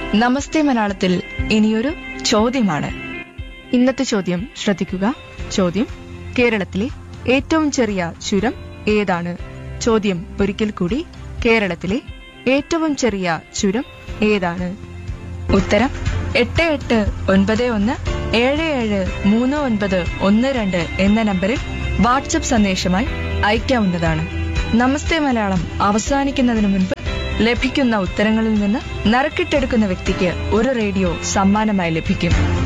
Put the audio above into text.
നമസ്തേ മലയാളത്തിൽ ഇനിയൊരു ചോദ്യമാണ് ഇന്നത്തെ ചോദ്യം ശ്രദ്ധിക്കുക ചോദ്യം കേരളത്തിലെ ഏറ്റവും ചെറിയ ചുരം ഏതാണ് ചോദ്യം ഒരിക്കൽ കൂടി കേരളത്തിലെ ഏറ്റവും ചെറിയ ചുരം ഏതാണ് ഉത്തരം എട്ട് എട്ട് ഒൻപത് ഒന്ന് ഏഴ് ഏഴ് മൂന്ന് ഒൻപത് ഒന്ന് രണ്ട് എന്ന നമ്പറിൽ വാട്സപ്പ് സന്ദേശമായി അയക്കാവുന്നതാണ് നമസ്തേ മലയാളം അവസാനിക്കുന്നതിന് മുൻപ് ലഭിക്കുന്ന ഉത്തരങ്ങളിൽ നിന്ന് നറുക്കിട്ടെടുക്കുന്ന വ്യക്തിക്ക് ഒരു റേഡിയോ സമ്മാനമായി ലഭിക്കും